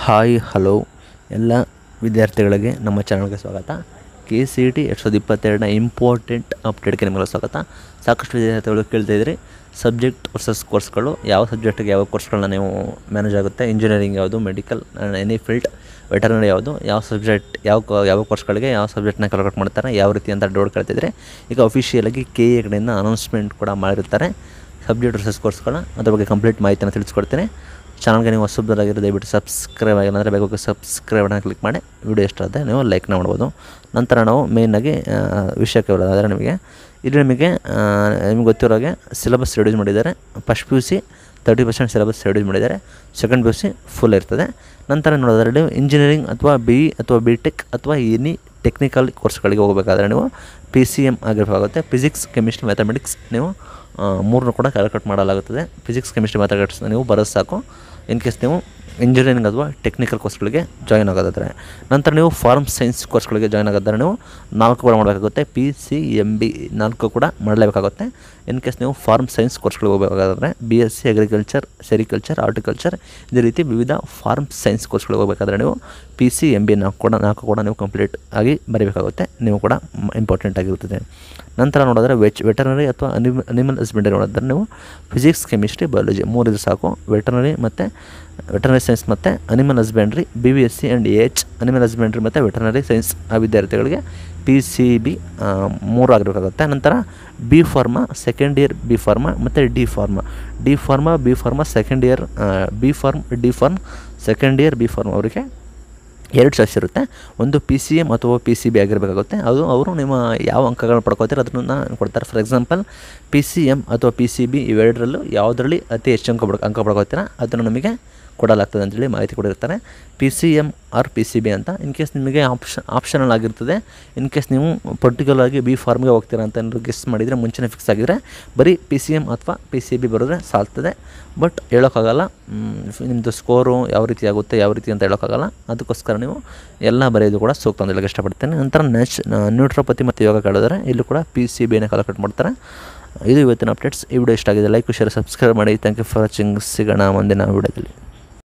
hi hello ಎಲ್ಲ ವಿದ್ಯಾರ್ಥಿಗಳಿಗೆ ನಮ್ಮ ಚಾನಲ್ಗೆ ಸ್ವಾಗತ ಕೆ ಸಿ ಟಿ ಎರಡು ಸಾವಿರದ ಇಪ್ಪತ್ತೆರಡನ ಇಂಪಾರ್ಟೆಂಟ್ ಅಪ್ಡೇಟ್ಗೆ ನಿಮಗೆ ಸ್ವಾಗತ ಸಾಕಷ್ಟು ವಿದ್ಯಾರ್ಥಿಗಳು ಕೇಳ್ತಾ ಇದ್ರಿ ಸಬ್ಜೆಕ್ಟ್ ವರ್ಸಸ್ ಕೋರ್ಸ್ಗಳು ಯಾವ ಸಬ್ಜೆಕ್ಟಿಗೆ ಯಾವ ಕೋರ್ಸ್ಗಳನ್ನ ನೀವು ಮ್ಯಾನೇಜ್ ಆಗುತ್ತೆ ಇಂಜಿನಿಯರಿಂಗ್ ಯಾವುದು ಮೆಡಿಕಲ್ ಎನಿ ಫೀಲ್ಡ್ ವೆಟರ್ನರಿ ಯಾವುದು ಯಾವ ಸಬ್ಜೆಕ್ಟ್ ಯಾವ ಕ- ಯಾವ ಕೋರ್ಸ್ಗಳಿಗೆ ಯಾವ ಸಬ್ಜೆಕ್ಟ್ನ ಕ್ಯಾಲ್ಕುಲೇಟ್ ಮಾಡ್ತಾರೆ ಯಾವ ರೀತಿ ಅಂತ ಡೌಟ್ ಕೇಳ್ತಿದ್ರೆ ಈಗ ಅಫಿಷಿಯಲಾಗಿ ಕೆ ಎ ಕಡೆಯಿಂದ ಅನೌನ್ಸ್ಮೆಂಟ್ ಕೂಡ ಮಾಡಿರ್ತಾರೆ ಸಬ್ಜೆಕ್ಟ್ ವರ್ಸಸ್ ಕೋರ್ಸ್ಗಳ ಅದ್ರ ಬಗ್ಗೆ ಕಂಪ್ಲೀಟ್ ಮಾಹಿತಿನ ತಿಳಿಸ್ಕೊಡ್ತೀನಿ ಚಾನಲ್ಗೆ ನೀವು ಹೊಸಬರಾಗಿರೋ ದಯವಿಟ್ಟು ಸಬ್ಸ್ಕ್ರೈಬ್ ಆಗಿಲ್ಲ ಅಂದರೆ ಬೇಕು ಸಬ್ಸ್ಕ್ರೈಬ್ನ ಕ್ಲಿಕ್ ಮಾಡಿ ವಿಡಿಯೋ ಇಷ್ಟ ಆದರೆ ನೀವು ಲೈಕ್ನ ಮಾಡ್ಬೋದು ನಂತರ ನಾವು ಮೇಯ್ನಾಗಿ ವಿಷಯಕ್ಕೆ ಬರೋದು ಆದರೆ ನಿಮಗೆ ಇದು ನಿಮಗೆ ಆ, ನಿಮ್ಗೆ ಗೊತ್ತಿರೋ ಹಾಗೆ ಸಿಲೆಬಸ್ ರೆಡ್ಯೂಸ್ ಮಾಡಿದ್ದಾರೆ first P U C thirty percent syllabus reduce ಮಾಡಿದ್ದಾರೆ second P U C full ಇರ್ತದೆ ನಂತರ ನೋಡೋದಾದ್ರೆ ನೀವು ಇಂಜಿನಿಯರಿಂಗ್ ಅಥವಾ ಬಿ ಇ ಅಥವಾ ಬಿ ಟೆಕ್ ಅಥವಾ ಎನಿ ಟೆಕ್ನಿಕಲ್ ಕೋರ್ಸ್ಗಳಿಗೆ ಹೋಗಬೇಕಾದ್ರೆ ನೀವು ಪಿ ಸಿ ಎಮ್ ಆಗಿರಬೇಕಾಗುತ್ತೆ ಫಿಸಿಕ್ಸ್ ಕೆಮಿಸ್ಟ್ರಿ ಮ್ಯಾಥಮೆಟಿಕ್ಸ್ ನೀವು ಮೂರನ್ನು ಕೂಡ ಕ್ಯಾಲ್ಕುಲೇಟ್ ಮಾಡಲಾಗುತ್ತದೆ ಫಿಸಿಕ್ಸ್ ಕೆಮಿಸ್ಟ್ರಿ ಮ್ಯಾಥಮೆಟಿಕ್ಸ್ನ ನೀವು ಬರೋದು ಸಾಕು ಇನ್ ಕೇಸ್ ನೀವು ಇಂಜಿನಿಯರಿಂಗ್ ಅಥವಾ ಟೆಕ್ನಿಕಲ್ ಕೋರ್ಸ್ಗಳಿಗೆ ಜಾಯ್ನ್ ಆಗೋದಾದರೆ ನಂತರ ನೀವು ಫಾರ್ಮ್ ಸೈನ್ಸ್ ಕೋರ್ಸ್ಗಳಿಗೆ ಜಾಯ್ನ್ ಆಗೋದಾದ್ರೆ ನೀವು ನಾಲ್ಕು ಕೂಡ ಮಾಡಬೇಕಾಗುತ್ತೆ ಪಿ ಸಿ ಎಮ್ ಬಿ ನಾಲ್ಕು ಕೂಡ ಮಾಡಲೇಬೇಕಾಗುತ್ತೆ ಇನ್ ಕೇಸ್ ನೀವು ಫಾರ್ಮ್ ಸೈನ್ಸ್ ಕೋರ್ಸ್ಗಳಿಗೆ ಹೋಗಬೇಕಾದ್ರೆ B S C agriculture sericulture horticulture ಇದೇ ರೀತಿ ವಿವಿಧ ಫಾರ್ಮ್ ಸೈನ್ಸ್ ಕೋರ್ಸ್ಗಳಿಗೆ ಹೋಗಬೇಕಾದ್ರೆ ನೀವು ಪಿ ಸಿ ಎಮ್ ಬಿ ನಾಲ್ಕು ಕೂಡ ನಾಲ್ಕು ಕೂಡ ನೀವು ಕಂಪ್ಲೀಟ್ ಆಗಿ ಬರೀಬೇಕಾಗುತ್ತೆ ನೀವು ಕೂಡ ಇಂಪಾರ್ಟೆಂಟ್ ಆಗಿರುತ್ತದೆ ನಂತರ ನೋಡಿದ್ರೆ ವೆಚ್ ವೆಟರ್ನರಿ ಅಥವಾ ಅನಿಮ ಅನಿಮಲ್ ಹಸ್ಬೆಂಡರಿ ನೋಡಿದ್ರೆ ನೀವು ಫಿಸಿಕ್ಸ್ ಕೆಮಿಸ್ಟ್ರಿ ಬಯಾಲಜಿ ಮೂರಿದು ಸಾಕು ವೆಟರ್ನರಿ ಮತ್ತು ವೆಟರ್ನರಿ ಸೈನ್ಸ್ ಮತ್ತು animal husbandry B V S C and A H animal husbandry ಮತ್ತು ವೆಟರ್ನರಿ ಸೈನ್ಸ್ ಆ ವಿದ್ಯಾರ್ಥಿಗಳಿಗೆ ಪಿ ಸಿ ಬಿ ಮೂರು ಆಗಬೇಕಾಗುತ್ತೆ ನಂತರ B pharma second year B pharma ಮತ್ತು D pharma D pharma B pharma second year B pharm D pharm second year B pharm ಅವರಿಗೆ ಎರಡು choice ಇರುತ್ತೆ ಒಂದು ಪಿ ಸಿ ಎಮ್ ಅಥವಾ ಪಿ ಸಿ ಬಿ ಆಗಿರಬೇಕಾಗುತ್ತೆ ಅದು ಅವರು ನಿಮ್ಮ ಯಾವ ಅಂಕಗಳನ್ನ ಪಡ್ಕೋತಾರೆ ಅದನ್ನು ಕೊಡ್ತಾರೆ for example P C M ಅಥವಾ ಪಿ ಸಿ ಬಿ ಇವೆರಡರಲ್ಲೂ ಯಾವುದರಲ್ಲಿ ಅತಿ ಹೆಚ್ಚು ಅಂಕ ಪಡ್ ಅಂಕ ಪಡ್ಕೋತೀರಾ ಅದನ್ನು ನಮಗೆ ಕೊಡಲಾಗ್ತದೆ ಅಂತೇಳಿ ಮಾಹಿತಿ ಕೊಡಿರ್ತಾರೆ P C M or P C B ಅಂತ ಇನ್ ಕೇಸ್ ನಿಮಗೆ ಆಪ್ಷನ್ ಆಪ್ಷನಲ್ ಆಗಿರ್ತದೆ ಇನ್ ಕೇಸ್ ನೀವು ಪರ್ಟಿಕ್ಯುಲರ್ ಆಗಿ ಬಿ ಫಾರ್ಮ್ಗೆ ಹೋಗ್ತೀರಾ ಅಂತ ಏನಾದ್ರು ಗೆಸ್ ಮಾಡಿದರೆ ಮುಂಚೆನೇ ಫಿಕ್ಸ್ ಆಗಿದ್ರೆ ಬರೀ ಪಿ ಸಿ ಎಮ್ ಅಥವಾ ಪಿ ಸಿ ಬಿ ಬರೋದ್ರೆ ಸಾಲ್ತದೆ ಬಟ್ ಹೇಳೋಕ್ಕಾಗಲ್ಲ ನಿಮ್ಮದು ಸ್ಕೋರು ಯಾವ ರೀತಿ ಆಗುತ್ತೆ ಯಾವ ರೀತಿ ಅಂತ ಹೇಳೋಕ್ಕಾಗಲ್ಲ ಅದಕ್ಕೋಸ್ಕರ ನೀವು ಎಲ್ಲ ಬರೆಯೋದು ಕೂಡ ಸೂಕ್ತ ಅಂತ ಹೇಳಕ್ಕೆ ಇಷ್ಟಪಡ್ತೇನೆ ನಂತರ ನೆಚ್ ನ್ಯೂಟ್ರೋಪತಿ ಮತ್ತು ಯೋಗ ಕೇಳಿದ್ರೆ ಇಲ್ಲೂ ಕೂಡ ಪಿ ಸಿ ಬಿನ ಕಾಲ್ಕುಲೇಟ್ ಮಾಡ್ತಾರೆ ಇದು ಇವತ್ತಿನ ಅಪ್ಡೇಟ್ಸ್ ಈ ವಿಡಿಯೋ ಇಷ್ಟ ಆಗಿದೆ ಲೈಕ್ ಶೇರ್ ಸಬ್ಸ್ಕ್ರೈಬ್ ಮಾಡಿ ಥ್ಯಾಂಕ್ ಯು ಫಾರ್ ವಾಚಿಂಗ್ ಸಿಗೋಣ ಮುಂದಿನ ವಿಡಿಯೋದಲ್ಲಿ